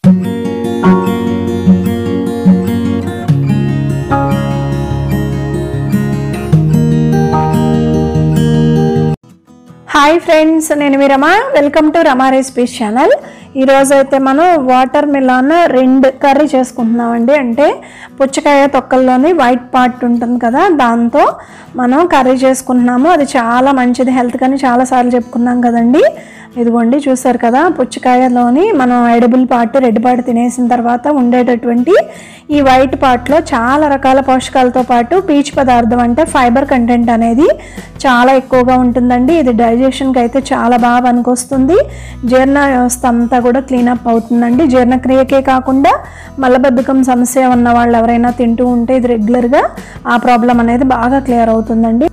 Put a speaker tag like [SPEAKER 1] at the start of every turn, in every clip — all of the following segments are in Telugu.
[SPEAKER 1] హాయ్ ఫ్రెండ్స్ నేను మీ Rama welcome to Rama recipes channel ఈరోజు అయితే మనం వాటర్ మిలాన్ రెండు కర్రీ చేసుకుంటున్నామండి అంటే పుచ్చకాయ తొక్కల్లోని వైట్ పార్ట్ ఉంటుంది కదా దాంతో మనం కర్రీ చేసుకుంటున్నాము అది చాలా మంచిది హెల్త్ కానీ చాలాసార్లు చెప్పుకున్నాం కదండి ఇదిగోండి చూసారు కదా పుచ్చకాయలోని మనం ఎడిబుల్ పార్ట్ రెడ్ పార్ట్ తినేసిన తర్వాత ఉండేటటువంటి ఈ వైట్ పార్ట్లో చాలా రకాల పోషకాలతో పాటు పీచు పదార్థం అంటే ఫైబర్ కంటెంట్ అనేది చాలా ఎక్కువగా ఉంటుందండి ఇది డైజెషన్కి అయితే చాలా బాగా పనికొస్తుంది జీర్ణ వ్యవస్థ అంతా కూడా క్లీనప్ అవుతుందండి జీర్ణక్రియకే కాకుండా మలబద్ధకం సమస్య ఉన్న వాళ్ళు ఎవరైనా తింటూ ఉంటే ఇది రెగ్యులర్గా ఆ ప్రాబ్లం అనేది బాగా క్లియర్ అవుతుందండి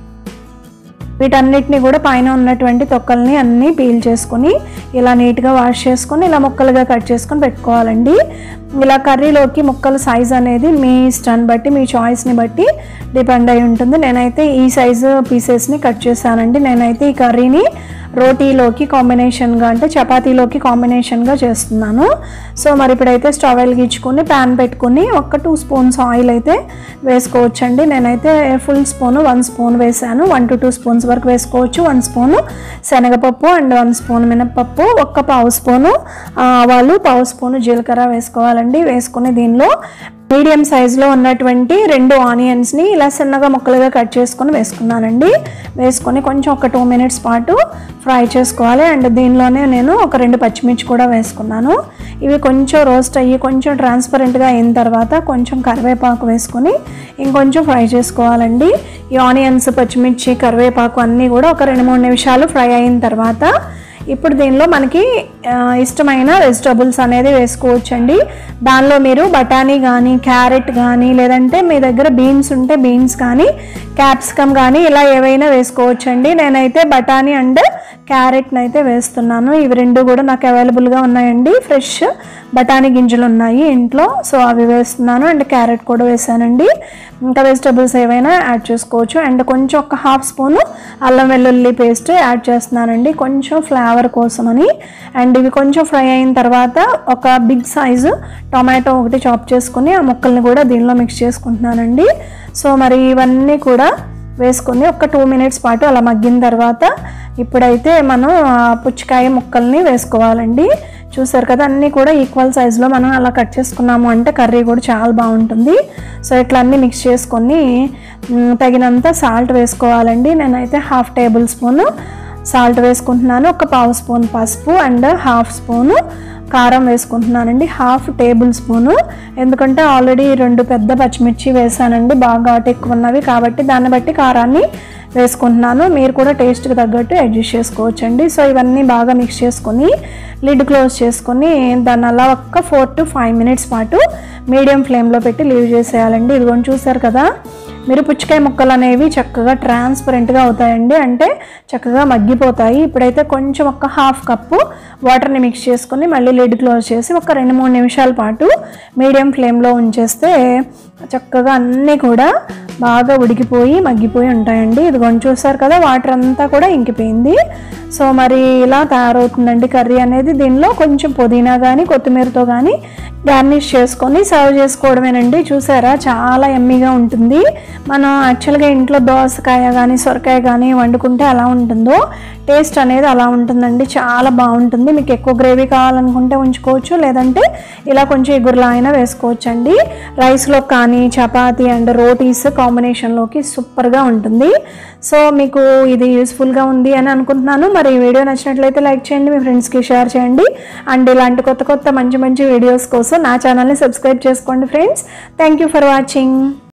[SPEAKER 1] వీటన్నిటిని కూడా పైన ఉన్నటువంటి తొక్కల్ని అన్నీ పీల్ చేసుకొని ఇలా నీట్గా వాష్ చేసుకొని ఇలా ముక్కలుగా కట్ చేసుకొని పెట్టుకోవాలండి ఇలా కర్రీలోకి ముక్కల సైజ్ అనేది మీ ఇష్టాన్ని బట్టి మీ చాయిస్ని బట్టి డిపెండ్ అయి ఉంటుంది నేనైతే ఈ సైజు పీసెస్ని కట్ చేశానండి నేనైతే ఈ కర్రీని రోటీలోకి కాంబినేషన్గా అంటే చపాతీలోకి కాంబినేషన్గా చేస్తున్నాను సో మరి ఇప్పుడైతే స్టవ్ వెలిగించుకొని ప్యాన్ పెట్టుకొని ఒక టూ స్పూన్స్ ఆయిల్ అయితే వేసుకోవచ్చండి నేనైతే ఫుల్ స్పూన్ వన్ స్పూన్ వేసాను వన్ టు టూ స్పూన్స్ వరకు వేసుకోవచ్చు వన్ స్పూను శనగపప్పు అండ్ వన్ స్పూన్ మినప్పప్పు ఒక్క పావు స్పూను ఆవాలు పావు స్పూను జీలకర్ర వేసుకోవాలండి వేసుకుని దీనిలో మీడియం సైజులో ఉన్నటువంటి రెండు ఆనియన్స్ని ఇలా సన్నగా ముక్కలుగా కట్ చేసుకొని వేసుకున్నానండి వేసుకొని కొంచెం ఒక టూ మినిట్స్ పాటు ఫ్రై చేసుకోవాలి అండ్ దీనిలోనే నేను ఒక రెండు పచ్చిమిర్చి కూడా వేసుకున్నాను ఇవి కొంచెం రోస్ట్ అయ్యి కొంచెం ట్రాన్స్పరెంట్గా అయిన తర్వాత కొంచెం కరివేపాకు వేసుకొని ఇంకొంచెం ఫ్రై చేసుకోవాలండి ఈ ఆనియన్స్ పచ్చిమిర్చి కరివేపాకు అన్నీ కూడా ఒక రెండు మూడు నిమిషాలు ఫ్రై అయిన తర్వాత ఇప్పుడు దీనిలో మనకి ఆ, ఇష్టమైన వెజిటబుల్స్ అనేది వేసుకోవచ్చండి దానిలో మీరు బఠానీ కానీ క్యారెట్ కానీ లేదంటే మీ దగ్గర బీన్స్ ఉంటే బీన్స్ కానీ క్యాప్సికమ్ కానీ ఇలా ఏవైనా వేసుకోవచ్చండి నేనైతే బఠానీ అండ్ క్యారెట్ని అయితే వేస్తున్నాను ఇవి రెండు కూడా నాకు అవైలబుల్గా ఉన్నాయండి ఫ్రెష్ బఠానీ గింజలు ఉన్నాయి ఇంట్లో సో అవి వేస్తున్నాను అండ్ క్యారెట్ కూడా వేసానండి ఇంకా వెజిటబుల్స్ ఏవైనా యాడ్ చేసుకోవచ్చు అండ్ కొంచెం ఒక హాఫ్ స్పూను అల్లం వెల్లుల్లి పేస్ట్ యాడ్ చేస్తున్నానండి కొంచెం ఫ్లేవర్ కోసమని అండ్ ఇవి కొంచెం ఫ్రై అయిన తర్వాత ఒక బిగ్ సైజు టొమాటో ఒకటి చాప్ చేసుకుని ఆ ముక్కల్ని కూడా దీనిలో మిక్స్ చేసుకుంటున్నానండి సో మరి ఇవన్నీ కూడా వేసుకొని ఒక టూ మినిట్స్ పాటు అలా మగ్గిన తర్వాత ఇప్పుడైతే మనం ఆ పుచ్చకాయ ముక్కల్ని వేసుకోవాలండి చూసారు కదా అన్నీ కూడా ఈక్వల్ సైజులో మనం అలా కట్ చేసుకున్నాము అంటే కర్రీ కూడా చాలా బాగుంటుంది సో ఇట్లా అన్నీ మిక్స్ చేసుకొని మ్, తగినంత సాల్ట్ వేసుకోవాలండి నేనైతే హాఫ్ టేబుల్ స్పూన్ సాల్ట్ వేసుకుంటున్నాను ఒక పావు స్పూన్ పసుపు అండ్ హాఫ్ స్పూను కారం వేసుకుంటున్నానండి హాఫ్ టేబుల్ స్పూను ఎందుకంటే ఆల్రెడీ రెండు పెద్ద పచ్చిమిర్చి వేసానండి బాగా ఘాటు ఎక్కువ ఉన్నవి కాబట్టి దాన్ని బట్టి కారాన్ని వేసుకుంటున్నాను మీరు కూడా టేస్ట్కి తగ్గట్టు అడ్జస్ట్ చేసుకోవచ్చండి సో ఇవన్నీ బాగా మిక్స్ చేసుకొని లిడ్ క్లోజ్ చేసుకొని దాన్ని అలా ఒక్క ఫోర్ టు ఫైవ్ మినిట్స్ పాటు మీడియం ఫ్లేమ్లో పెట్టి లీవ్ చేసేయాలండి ఇదిగోండి చూసారు కదా మీరు పుచ్చకాయ ముక్కలు అనేవి చక్కగా ట్రాన్స్పరెంట్గా అవుతాయండి అంటే చక్కగా మగ్గిపోతాయి ఇప్పుడైతే కొంచెం ఒక హాఫ్ కప్పు వాటర్ని మిక్స్ చేసుకొని మళ్ళీ లిడ్ క్లోజ్ చేసి ఒక రెండు మూడు నిమిషాల పాటు మీడియం ఫ్లేమ్లో ఉంచేస్తే చక్కగా అన్నీ కూడా బాగా ఉడికిపోయి మగ్గిపోయి ఉంటాయండి ఇదిగోండి చూసారు కదా వాటర్ అంతా కూడా ఇంకిపోయింది సో మరి ఇలా తయారవుతుందండి కర్రీ అనేది దీనిలో కొంచెం పుదీనా కానీ కొత్తిమీరతో కానీ గార్నిష్ చేసుకొని సర్వ్ చేసుకోవడమేనండి చూసారా చాలా ఎమ్మీగా ఉంటుంది మనం యాక్చువల్గా ఇంట్లో దోసకాయ కానీ సొరకాయ కానీ వండుకుంటే ఎలా ఉంటుందో టేస్ట్ అనేది అలా ఉంటుందండి చాలా బాగుంటుంది మీకు ఎక్కువ గ్రేవీ కావాలనుకుంటే ఉంచుకోవచ్చు లేదంటే ఇలా కొంచెం ఎగురులా అయినా వేసుకోవచ్చండి రైస్లో కానీ చపాతీ అండ్ రోటీస్ కాంబినేషన్లోకి సూపర్గా ఉంటుంది సో మీకు ఇది యూస్ఫుల్గా ఉంది అని అనుకుంటున్నాను మరి ఈ వీడియో నచ్చినట్లయితే లైక్ చేయండి మీ ఫ్రెండ్స్కి షేర్ చేయండి అండ్ ఇలాంటి కొత్త కొత్త మంచి మంచి వీడియోస్ కోసం నా ఛానల్ని సబ్స్క్రైబ్ చేసుకోండి friends thank you for watching